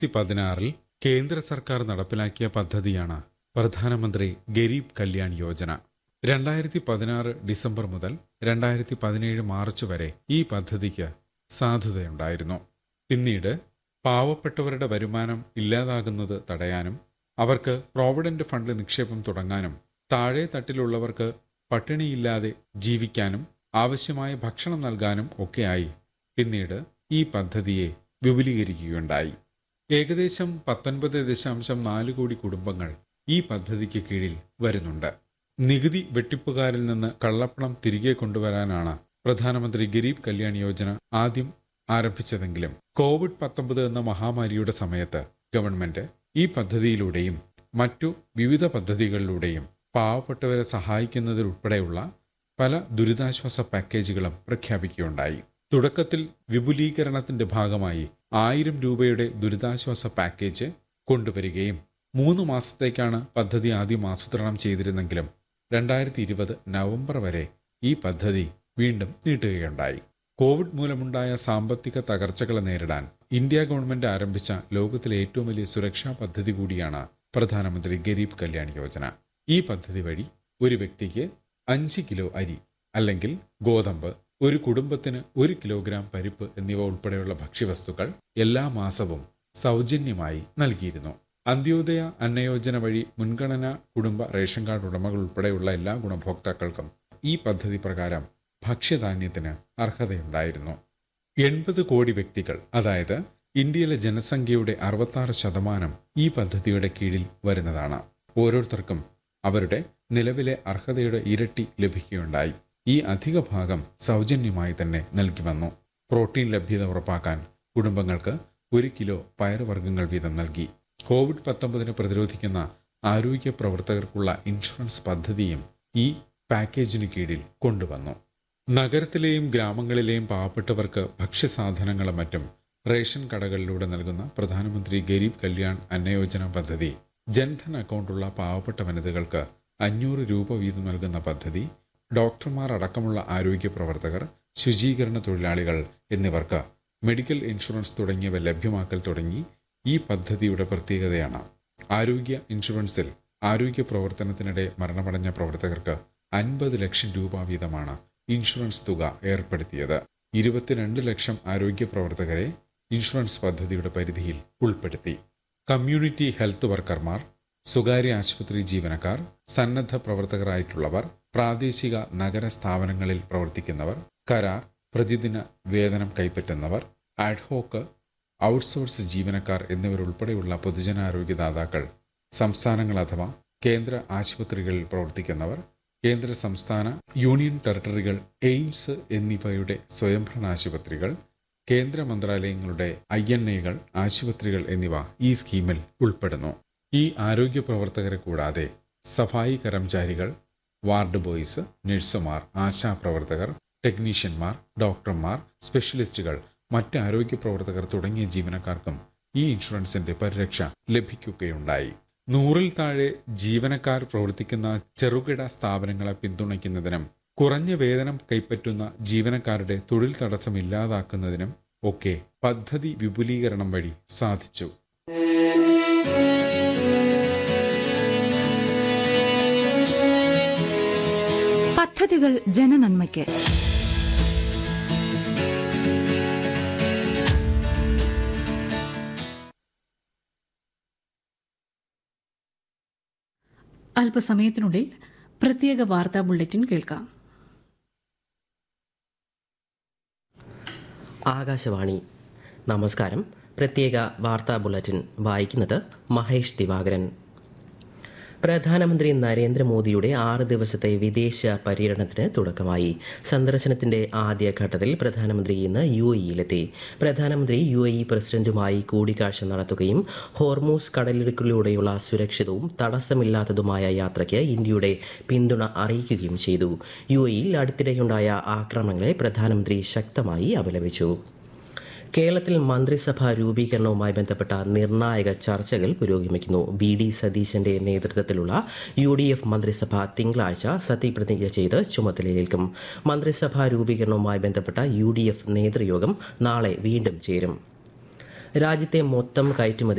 പതിനാറിൽ കേന്ദ്ര സർക്കാർ നടപ്പിലാക്കിയ പദ്ധതിയാണ് പ്രധാനമന്ത്രി ഗരീബ് കല്യാൺ യോജന രണ്ടായിരത്തി പതിനാറ് ഡിസംബർ മുതൽ രണ്ടായിരത്തി പതിനേഴ് മാർച്ച് വരെ ഈ പദ്ധതിക്ക് സാധുതയുണ്ടായിരുന്നു പിന്നീട് പാവപ്പെട്ടവരുടെ വരുമാനം ഇല്ലാതാകുന്നത് തടയാനും അവർക്ക് പ്രോവിഡന്റ് ഫണ്ട് നിക്ഷേപം തുടങ്ങാനും താഴെ തട്ടിലുള്ളവർക്ക് പട്ടിണിയില്ലാതെ ജീവിക്കാനും ആവശ്യമായ ഭക്ഷണം നൽകാനും ഒക്കെയായി പിന്നീട് ഈ പദ്ധതിയെ വിപുലീകരിക്കുകയുണ്ടായി ഏകദേശം പത്തൊൻപത് ദശാംശം നാല് കോടി കുടുംബങ്ങൾ ഈ പദ്ധതിക്ക് കീഴിൽ വരുന്നുണ്ട് നികുതി വെട്ടിപ്പുകാരിൽ നിന്ന് കള്ളപ്പണം തിരികെ കൊണ്ടുവരാനാണ് പ്രധാനമന്ത്രി ഗരീബ് കല്യാൺ യോജന ആദ്യം ആരംഭിച്ചതെങ്കിലും കോവിഡ് പത്തൊമ്പത് എന്ന മഹാമാരിയുടെ സമയത്ത് ഗവൺമെന്റ് ഈ പദ്ധതിയിലൂടെയും മറ്റു വിവിധ പദ്ധതികളിലൂടെയും പാവപ്പെട്ടവരെ സഹായിക്കുന്നതിലുൾപ്പെടെയുള്ള പല ദുരിതാശ്വാസ പാക്കേജുകളും പ്രഖ്യാപിക്കുകയുണ്ടായി തുടക്കത്തിൽ വിപുലീകരണത്തിന്റെ ഭാഗമായി ആയിരം രൂപയുടെ ദുരിതാശ്വാസ പാക്കേജ് കൊണ്ടുവരികയും മൂന്ന് മാസത്തേക്കാണ് പദ്ധതി ആദ്യം ആസൂത്രണം ചെയ്തിരുന്നെങ്കിലും രണ്ടായിരത്തി ഇരുപത് നവംബർ വരെ ഈ പദ്ധതി വീണ്ടും നീട്ടുകയുണ്ടായി കോവിഡ് മൂലമുണ്ടായ സാമ്പത്തിക തകർച്ചകളെ നേരിടാൻ ഇന്ത്യ ഗവൺമെന്റ് ആരംഭിച്ച ലോകത്തിലെ ഏറ്റവും വലിയ സുരക്ഷാ പദ്ധതി കൂടിയാണ് പ്രധാനമന്ത്രി ഗരീബ് കല്യാൺ യോജന ഈ പദ്ധതി വഴി ഒരു വ്യക്തിക്ക് അഞ്ച് കിലോ അരി അല്ലെങ്കിൽ ഗോതമ്പ് ഒരു കുടുംബത്തിന് ഒരു കിലോഗ്രാം പരിപ്പ് എന്നിവ ഉൾപ്പെടെയുള്ള ഭക്ഷ്യവസ്തുക്കൾ എല്ലാ മാസവും സൗജന്യമായി നൽകിയിരുന്നു അന്ത്യോദയ അന്നയോജന വഴി മുൻഗണന കുടുംബ റേഷൻ കാർഡ് ഉടമകൾ ഉൾപ്പെടെയുള്ള എല്ലാ ഗുണഭോക്താക്കൾക്കും ഈ പദ്ധതി പ്രകാരം ഭക്ഷ്യധാന്യത്തിന് അർഹതയുണ്ടായിരുന്നു എൺപത് കോടി വ്യക്തികൾ അതായത് ഇന്ത്യയിലെ ജനസംഖ്യയുടെ അറുപത്താറ് ശതമാനം ഈ പദ്ധതിയുടെ കീഴിൽ വരുന്നതാണ് ഓരോരുത്തർക്കും അവരുടെ നിലവിലെ അർഹതയുടെ ഇരട്ടി ലഭിക്കുകയുണ്ടായി ഈ അധിക ഭാഗം സൗജന്യമായി തന്നെ നൽകി വന്നു പ്രോട്ടീൻ ലഭ്യത ഉറപ്പാക്കാൻ കുടുംബങ്ങൾക്ക് ഒരു കിലോ പയറുവർഗ്ഗങ്ങൾ വീതം നൽകി കോവിഡ് പത്തൊമ്പതിനെ പ്രതിരോധിക്കുന്ന ആരോഗ്യ പ്രവർത്തകർക്കുള്ള ഇൻഷുറൻസ് പദ്ധതിയും ഈ പാക്കേജിന് കീഴിൽ കൊണ്ടുവന്നു നഗരത്തിലെയും ഗ്രാമങ്ങളിലെയും പാവപ്പെട്ടവർക്ക് ഭക്ഷ്യസാധനങ്ങളും മറ്റും റേഷൻ കടകളിലൂടെ നൽകുന്ന പ്രധാനമന്ത്രി ഗരീബ് കല്യാൺ അന്നയോജന പദ്ധതി ജൻധൻ അക്കൗണ്ടുള്ള പാവപ്പെട്ട വനിതകൾക്ക് അഞ്ഞൂറ് രൂപ വീതം നൽകുന്ന പദ്ധതി ഡോക്ടർമാർ അടക്കമുള്ള ആരോഗ്യ പ്രവർത്തകർ ശുചീകരണ തൊഴിലാളികൾ എന്നിവർക്ക് മെഡിക്കൽ ഇൻഷുറൻസ് തുടങ്ങിയവ ലഭ്യമാക്കൽ തുടങ്ങി ഈ പദ്ധതിയുടെ പ്രത്യേകതയാണ് ആരോഗ്യ ഇൻഷുറൻസിൽ ആരോഗ്യ പ്രവർത്തനത്തിനിടെ മരണമടഞ്ഞ പ്രവർത്തകർക്ക് അൻപത് ലക്ഷം രൂപ വീതമാണ് ഇൻഷുറൻസ് തുക ഏർപ്പെടുത്തിയത് ഇരുപത്തിരണ്ട് ലക്ഷം ആരോഗ്യ പ്രവർത്തകരെ ഇൻഷുറൻസ് പദ്ധതിയുടെ പരിധിയിൽ ഉൾപ്പെടുത്തി കമ്മ്യൂണിറ്റി ഹെൽത്ത് വർക്കർമാർ സ്വകാര്യ ആശുപത്രി ജീവനക്കാർ സന്നദ്ധ പ്രവർത്തകരായിട്ടുള്ളവർ പ്രാദേശിക നഗര സ്ഥാപനങ്ങളിൽ പ്രവർത്തിക്കുന്നവർ കരാർ പ്രതിദിന വേതനം കൈപ്പറ്റുന്നവർ ആഡ്ഹോക്ക് ഔട്ട്സോഴ്സ് ജീവനക്കാർ എന്നിവരുൾപ്പെടെയുള്ള പൊതുജനാരോഗ്യദാതാക്കൾ സംസ്ഥാനങ്ങൾ അഥവാ കേന്ദ്ര ആശുപത്രികളിൽ പ്രവർത്തിക്കുന്നവർ കേന്ദ്ര സംസ്ഥാന യൂണിയൻ ടെറിട്ടറികൾ എയിംസ് എന്നിവയുടെ സ്വയംഭരണ ആശുപത്രികൾ കേന്ദ്ര മന്ത്രാലയങ്ങളുടെ ഐ എൻ എകൾ ആശുപത്രികൾ എന്നിവ ഈ സ്കീമിൽ ഉൾപ്പെടുന്നു ഈ ആരോഗ്യ പ്രവർത്തകരെ കൂടാതെ സഫായി കർമ്മചാരികൾ വാർഡ് ബോയ്സ് നഴ്സുമാർ ആശാപ്രവർത്തകർ ടെക്നീഷ്യന്മാർ ഡോക്ടർമാർ സ്പെഷ്യലിസ്റ്റുകൾ മറ്റ് ആരോഗ്യ പ്രവർത്തകർ തുടങ്ങിയ ജീവനക്കാർക്കും ഈ ഇൻഷുറൻസിന്റെ പരിരക്ഷ ലഭിക്കുകയുണ്ടായി നൂറിൽ താഴെ ജീവനക്കാർ പ്രവർത്തിക്കുന്ന ചെറുകിട സ്ഥാപനങ്ങളെ പിന്തുണയ്ക്കുന്നതിനും കുറഞ്ഞ വേതനം കൈപ്പറ്റുന്ന ജീവനക്കാരുടെ തൊഴിൽ തടസ്സം ഇല്ലാതാക്കുന്നതിനും ഒക്കെ പദ്ധതി വിപുലീകരണം വഴി സാധിച്ചു പദ്ധതികൾ ജനനന്മയ്ക്ക് അല്പസമയത്തിനുള്ളിൽ പ്രത്യേക വാർത്താ ബുള്ളറ്റിൻ കേൾക്കാം ആകാശവാണി നമസ്കാരം പ്രത്യേക വാർത്താ ബുള്ളറ്റിൻ വായിക്കുന്നത് മഹേഷ് ദിവാകരൻ പ്രധാനമന്ത്രി നരേന്ദ്രമോദിയുടെ ആറ് ദിവസത്തെ വിദേശ പര്യടനത്തിന് തുടക്കമായി സന്ദർശനത്തിന്റെ ആദ്യഘട്ടത്തിൽ പ്രധാനമന്ത്രി ഇന്ന് യു എയിലെത്തി പ്രധാനമന്ത്രി യു എ പ്രസിഡന്റുമായി കൂടിക്കാഴ്ച നടത്തുകയും ഹോർമൂസ് കടലിടുക്കിലൂടെയുള്ള സുരക്ഷിതവും തടസ്സമില്ലാത്തതുമായ യാത്രയ്ക്ക് ഇന്ത്യയുടെ പിന്തുണ അറിയിക്കുകയും ചെയ്തു യു എയിൽ അടുത്തിടെയുണ്ടായ ആക്രമണങ്ങളെ പ്രധാനമന്ത്രി ശക്തമായി അപലപിച്ചു കേരളത്തിൽ മന്ത്രിസഭാ രൂപീകരണവുമായി ബന്ധപ്പെട്ട നിർണായക ചർച്ചകൾ പുരോഗമിക്കുന്നു ബി ഡി സതീശന്റെ നേതൃത്വത്തിലുള്ള യു ഡി എഫ് മന്ത്രിസഭ തിങ്കളാഴ്ച സത്യപ്രതിജ്ഞ ചെയ്ത് ചുമതലയേൽക്കും മന്ത്രിസഭാ രൂപീകരണവുമായി ബന്ധപ്പെട്ട യു ഡി എഫ് നേതൃയോഗം നാളെ വീണ്ടും ചേരും രാജ്യത്തെ മൊത്തം കയറ്റുമതി